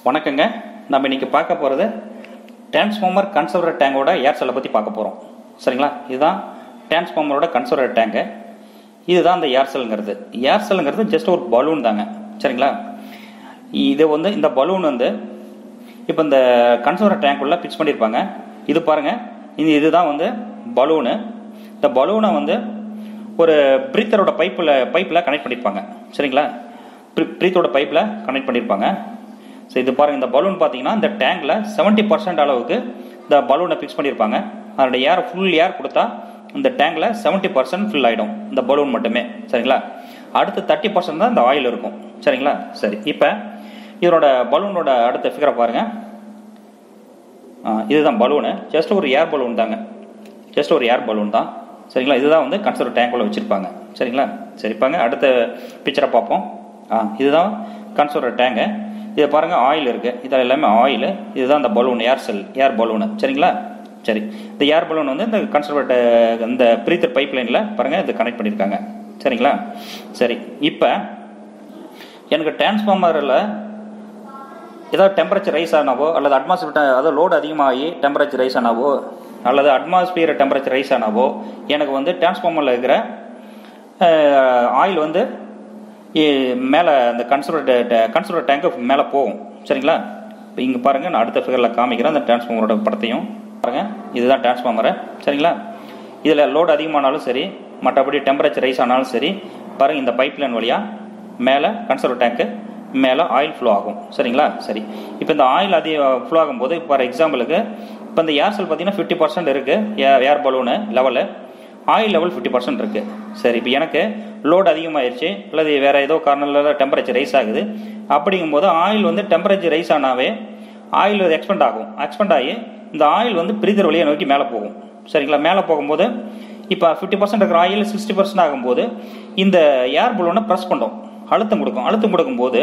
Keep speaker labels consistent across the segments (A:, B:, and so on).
A: வணக்கங்க நம்ம இன்னைக்கு பார்க்க போகிறது டிரான்ஸ்ஃபார்மர் கன்சர்வர் டேங்கோட ஏர் செல்லை பற்றி பார்க்க போகிறோம் சரிங்களா இதுதான் டிரான்ஸ்ஃபார்மரோட கன்சர்வர் டேங்கு இதுதான் அந்த ஏர் செல்லுங்கிறது ஏர் செல்லுங்கிறது ஜஸ்ட் ஒரு பலூன் தாங்க சரிங்களா இது வந்து இந்த பலூன் வந்து இப்போ இந்த கன்சர்வர் டேங்க்குள்ளே ஃபிக்ஸ் பண்ணியிருப்பாங்க இது பாருங்கள் இது இதுதான் வந்து பலூனு இந்த பலூனை வந்து ஒரு ப்ரீத்தரோட பைப்பில் பைப்பில் கனெக்ட் பண்ணியிருப்பாங்க சரிங்களா ப்ரீத்தோட பைப்பில் கனெக்ட் பண்ணியிருப்பாங்க ஸோ இது பாருங்கள் இந்த பலூன் பார்த்தீங்கன்னா இந்த டேங்கில் செவன்ட்டி பர்சன்ட் அளவுக்கு இந்த பலூனை ஃபிக்ஸ் பண்ணியிருப்பாங்க அதோட ஏர் ஃபுல் ஏர் கொடுத்தா இந்த டேங்கில் செவன்ட்டி பர்சன்ட் ஃபில் ஆகிடும் இந்த பலூன் மட்டுமே சரிங்களா அடுத்து தேர்ட்டி பர்சன்ட் தான் இந்த ஆயில் இருக்கும் சரிங்களா சரி இப்போ இதனோட பலூனோட அடுத்த ஃபிகரை பாருங்கள் இதுதான் பலூனு ஜஸ்ட் ஒரு ஏர் பலூன் தாங்க ஜஸ்ட் ஒரு ஏர் பலூன் தான் சரிங்களா இதுதான் வந்து கன்சர்வ் டேங்க்குள்ள வச்சுருப்பாங்க சரிங்களா சரிப்பாங்க அடுத்த பிக்சரை பார்ப்போம் ஆ இதுதான் கன்சர்வ் டேங்கு இதை பாருங்கள் ஆயில் இருக்குது இதில் எல்லாமே ஆயில் இதுதான் இந்த பலூன் ஏர் செல் ஏர் பலூனு சரிங்களா சரி இந்த ஏர் பலூன் வந்து இந்த கன்சர்வேட் இந்த ப்ரீத்தர் பைப் லைனில் பாருங்கள் இது கனெக்ட் பண்ணியிருக்காங்க சரிங்களா சரி இப்போ எனக்கு டிரான்ஸ்ஃபார்மரில் ஏதாவது டெம்பரேச்சர் ரைஸ் ஆனாவோ அல்லது அட்மாஸ்பியர் அதாவது லோடு அதிகமாகி டெம்பரேச்சர் ரைஸ் ஆனாவோ அல்லது அட்மாஸ்பியர் டெம்பரேச்சர் ரைஸ் ஆனாவோ எனக்கு வந்து டிரான்ஸ்ஃபார்மரில் இருக்கிற ஆயில் வந்து மேலே அந்த கன்சர்வர் கன்சர்வர் டேங்க்கு மேலே போகும் சரிங்களா இப்போ இங்கே பாருங்கள் நான் அடுத்த ஃபிகரில் காமிக்கிறேன் அந்த டிரான்ஸ்ஃபார்மரோட படத்தையும் பாருங்கள் இதுதான் டிரான்ஸ்ஃபார்மரு சரிங்களா இதில் லோடு அதிகமானாலும் சரி மற்றபடி டெம்பரேச்சர் ரைஸ் ஆனாலும் சரி பாருங்கள் இந்த பைப் லைன் வழியாக மேலே கன்சர்வர் டேங்க்கு மேலே ஆயில் ஃப்ளோ ஆகும் சரிங்களா சரி இப்போ இந்த ஆயில் அதிக ஃப்ளோ ஆகும்போது ஃபார் எக்ஸாம்பிளுக்கு இப்போ இந்த ஏர் செல் பார்த்தீங்கன்னா ஃபிஃப்டி பர்சன்ட் இருக்குது air balloon level oil level fifty percent இருக்குது சரி இப்போ எனக்கு லோடு அதிகமாகிடுச்சு அல்லது வேறு ஏதோ காரணத்தில் டெம்பரேச்சர் ரைஸ் ஆகுது அப்படிங்கும்போது ஆயில் வந்து டெம்பரேச்சர் ரைஸ் ஆனாவே ஆயில் எக்ஸ்பெண்ட் ஆகும் எக்ஸ்பெண்ட் ஆகி இந்த ஆயில் வந்து பிரீதர் வழியை நோக்கி மேலே போகும் சரிங்களா மேலே போகும்போது இப்போ ஃபிஃப்டி பர்சன்ட் இருக்கிற ஆயில் சிக்ஸ்டி பர்சன்ட் ஆகும்போது இந்த ஏர் பலூனை ப்ரெஸ் பண்ணும் அழுத்தம் கொடுக்கும் அழுத்தம் கொடுக்கும்போது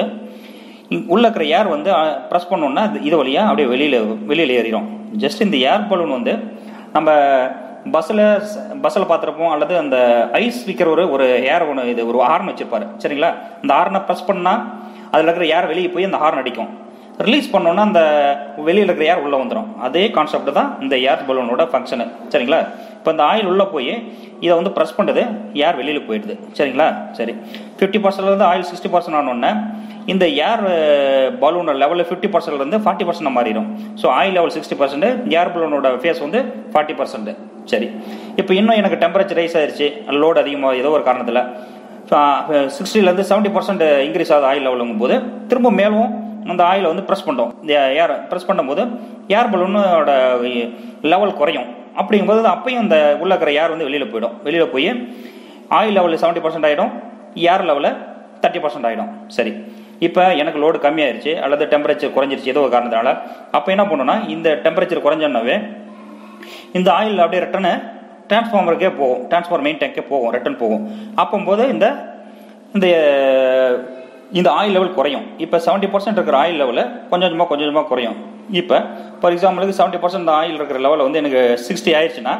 A: உள்ள இருக்கிற ஏர் வந்து ப்ரெஸ் பண்ணோன்னா இது வழியாக அப்படியே வெளியில் வெளியில் ஏறிடும் ஜஸ்ட் இந்த ஏர் பலூன் வந்து நம்ம பஸ்ஸில் பஸ்ஸில் பார்த்துருப்போம் அல்லது அந்த ஐஸ் விற்கிற ஒரு ஒரு ஏர் ஒன்று இது ஒரு ஹார்ன் வச்சிருப்பாரு சரிங்களா அந்த ஹார்னை ப்ரெஸ் பண்ணால் அதில் இருக்கிற ஏர் வெளியே போய் அந்த ஹார்ன் அடிக்கும் ரிலீஸ் பண்ணோன்னா அந்த வெளியில் இருக்கிற ஏர் உள்ளே வந்துடும் அதே கான்செப்ட் தான் இந்த ஏர் பலூனோட ஃபங்க்ஷனு சரிங்களா இப்போ இந்த ஆயில் உள்ளே போய் இதை வந்து ப்ரெஸ் பண்ணுறது ஏர் வெளியில் போயிடுது சரிங்களா சரி ஃபிஃப்டி பர்சன்ட்லேருந்து ஆயில் சிக்ஸ்டி பர்சன்ட் ஆனோடனே இந்த ஏர் பலூனோட லெவலில் ஃபிஃப்டி பர்சன்ட்லேருந்து ஃபார்ட்டி பர்சன்ட் மாறிடும் so oil level sixty percent air பலூனோட ஃபேஸ் வந்து ஃபார்ட்டி பர்சன்ட் சரி இப்போ இன்னும் எனக்கு டெம்பரேச்சர் ரைஸ் ஆயிடுச்சு லோடு அதிகமாக ஏதோ ஒரு காரணத்தில் சிக்ஸ்டிலேருந்து செவன்ட்டி பர்சன்ட் இன்க்ரீஸ் ஆகுது ஆயில் லெவலுங்கும் போது திரும்ப மேலும் அந்த ஆயிலை வந்து ப்ரெஸ் பண்ணுறோம் ஏர் ப்ரெஸ் பண்ணும்போது ஏர் பலூனோட லெவல் குறையும் அப்படிங்கும்போது அப்பையும் அந்த உள்ள இருக்கிற ஏர் வந்து வெளியில் போயிடும் வெளியில் போய் ஆயில் லெவலில் செவன்ட்டி பர்சன்ட் ஆகிடும் ஏர் லெவலில் தேர்ட்டி பர்சன்ட் ஆகிடும் சரி இப்போ எனக்கு லோடு கம்மியாயிருச்சு அல்லது டெம்பரேச்சர் குறைஞ்சிருச்சு ஏதோ ஒரு காரணத்தினால அப்போ என்ன பண்ணணும்னா இந்த டெம்பரேச்சர் குறைஞ்சோன்னாவே இந்த ஆயில் அப்படியே ரிட்டனு டிரான்ஸ்ஃபார்மருக்கே போகும் டிரான்ஸ்ஃபார்மர் மெயின் டேங்கே போகும் ரிட்டன் போகும் அப்போம்போது இந்த இந்த இந்த ஆயில் லெவல் குறையும் இப்போ செவன்ட்டி பர்சன்ட் இருக்கிற ஆயில் லெவலில் கொஞ்சம் கொஞ்சமாக கொஞ்சம் கொஞ்சமாக குறையும் இப்போ ஃபார் எக்ஸாம்பிளுக்கு செவன்ட்டி பர்சன்ட் ஆயில் இருக்கிற லெவலில் வந்து எனக்கு சிக்ஸ்டி ஆயிடுச்சுன்னா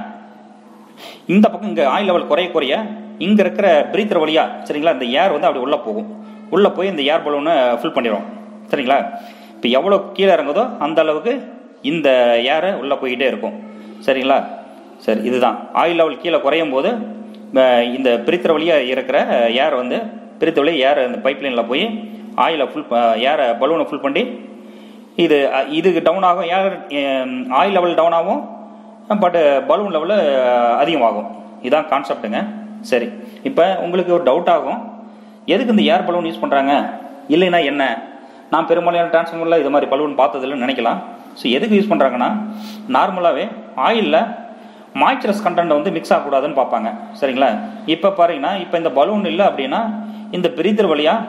A: இந்த பக்கம் இங்கே ஆயில் லெவல் குறைய குறைய இங்கே இருக்கிற பிரீத்தர் வழியாக சரிங்களா இந்த ஏர் வந்து அப்படி உள்ளே போகும் உள்ளே போய் இந்த ஏர் பலூனை ஃபில் பண்ணிடும் சரிங்களா இப்போ எவ்வளோ கீழே இறங்குதோ அந்த அளவுக்கு இந்த ஏரை உள்ளே போய்கிட்டே இருக்கும் சரிங்களா சரி இதுதான் ஆயில் லெவல் கீழே குறையும் போது இந்த பிரித்திர வழியாக இருக்கிற ஏர் வந்து பிரித்த வழியாக ஏர் அந்த பைப் லைனில் போய் ஆயிலை ஃபுல் ஏரை பலூனை ஃபுல் பண்ணி இது இதுக்கு டவுன் ஆகும் ஏர் ஆயில் லெவல் டவுன் ஆகும் பட் பலூன் லெவலு அதிகமாகும் இதுதான் கான்செப்ட்டுங்க சரி இப்போ உங்களுக்கு ஒரு டவுட் ஆகும் எதுக்கு இந்த ஏர் பலூன் யூஸ் பண்ணுறாங்க இல்லைன்னா என்ன நான் பெரும்பாலான டிரான்ஸ்ஃபார்மரில் இது மாதிரி பலூன் பார்த்ததில்லன்னு நினைக்கலாம் ஸோ எதுக்கு யூஸ் பண்ணுறாங்கன்னா நார்மலாகவே ஆயிலில் மாய்ச்சரஸ் கண்டென்ட் வந்து மிக்ஸ் ஆகக்கூடாதுன்னு பார்ப்பாங்க சரிங்களா இப்போ பாருங்கன்னா இப்போ இந்த பலூன் இல்லை அப்படின்னா இந்த பிரீத்தர்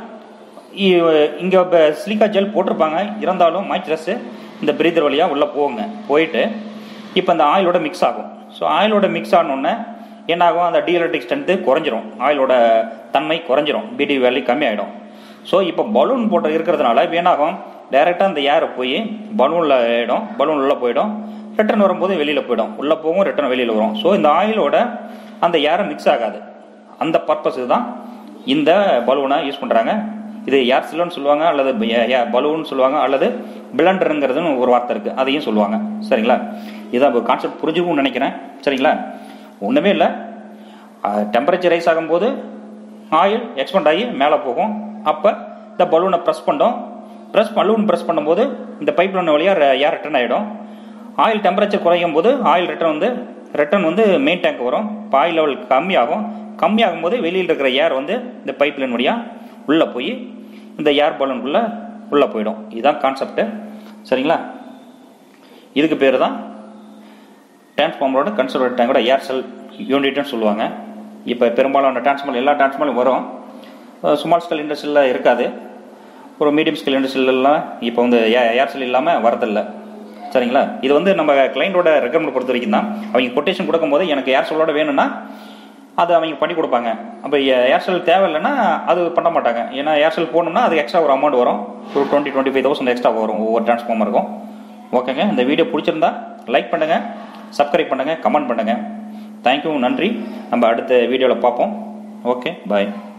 A: வழியாக இங்கே சிலிக்கா ஜெல் போட்டிருப்பாங்க இருந்தாலும் மாய்ச்சரஸ் இந்த பிரீத்தர் வழியாக உள்ளே போகுங்க போயிட்டு இப்போ இந்த ஆயிலோட மிக்ஸ் ஆகும் ஸோ ஆயிலோட மிக்ஸ் ஆனோடனே என்னாகும் அந்த டீஎலக்ட்ரிக் ஸ்ட்ரென்த்து குறைஞ்சிரும் ஆயிலோட தன்மை குறைஞ்சிரும் பிடி வேல்யூ கம்மியாயிடும் ஸோ இப்போ பலூன் போட்டு இருக்கிறதுனால இப்போ என்னாகும் டைரெக்டாக அந்த ஏரை போய் பலூனில் ஆகிடும் பலூன் உள்ளே போயிடும் ரிட்டர்ன் வரும்போது வெளியில் போயிடும் உள்ளே போகும் ரிட்டர்ன் வெளியில் வரும் ஸோ இந்த ஆயிலோட அந்த ஏரை மிக்ஸ் ஆகாது அந்த பர்பஸுக்கு தான் இந்த பலூனை யூஸ் பண்ணுறாங்க இது ஏர் சில்லுன்னு சொல்லுவாங்க அல்லது பலூன்னு சொல்லுவாங்க அல்லது பிளண்டருங்கிறதுன்னு ஒரு வார்த்தை இருக்குது அதையும் சொல்லுவாங்க சரிங்களா இதான் கான்செப்ட் புரிஞ்சுக்கும்னு நினைக்கிறேன் சரிங்களா ஒன்றுமே இல்லை டெம்பரேச்சர் ரைஸ் ஆகும்போது ஆயில் எக்ஸ்பெண்ட் ஆகி மேலே போகும் அப்போ இந்த பலூனை ப்ரெஸ் பண்ணோம் ப்ரெஸ் பலூன் ப்ரெஸ் பண்ணும்போது இந்த பைப் லைன் வழியாக ஏர் ரிட்டர்ன் ஆகிடும் ஆயில் டெம்பரேச்சர் குறையும் போது ஆயில் ரிட்டர்ன் வந்து ரிட்டர்ன் வந்து மெயின் டேங்க் வரும் இப்போ ஆயில் லெவல் கம்மியாகும் கம்மியாகும் போது வெளியில் இருக்கிற ஏர் வந்து இந்த பைப் லைன் வழியாக உள்ளே போய் இந்த ஏர் பலூனுக்குள்ளே உள்ளே போயிடும் இதுதான் கான்செப்ட்டு சரிங்களா இதுக்கு பேர் தான் டிரான்ஸ்ஃபார்மரோட கன்சர்வேட் டேங்கோட ஏர் செல் யூனிட்னு சொல்லுவாங்க இப்போ பெரும்பாலான டிரான்ஸ்ஃபார்மர் எல்லா டிரான்ஸ்ஃபார்மரும் வரும் ஸ்மால் ஸ்கேல் இண்டஸ்ட்ரியில் இருக்காது ஒரு மீடியம் ஸ்கேல் இண்டஸ்ட்ரியிலலாம் இப்போ வந்து ஏர் செல் இல்லாமல் வரதில்ல சரிங்களா இது வந்து நம்ம கிளைண்டோட ரெக்கமெண்ட் பொறுத்த வரைக்கும் தான் அவங்க கொட்டேஷன் கொடுக்கும்போது எனக்கு ஏர் செல்லோட வேணும்னா அதை அவங்க பண்ணி கொடுப்பாங்க அப்போ ஏர்செல் தேவையில்லைன்னா அது பண்ண மாட்டாங்க ஏன்னா ஏர்செல் போகணும்னா அது எக்ஸ்ட்ரா ஒரு அமௌண்ட் வரும் ஒரு twenty twenty five thousand extra வரும் ஒவ்வொரு டிரான்ஸ்ஃபார்மருக்கும் ஓகேங்க இந்த வீடியோ பிடிச்சிருந்தா லைக் பண்ணுங்கள் சப்ஸ்கிரைப் பண்ணுங்கள் கமெண்ட் பண்ணுங்கள் தேங்க்யூ நன்றி நம்ம அடுத்த வீடியோவில் பார்ப்போம் ஓகே பாய்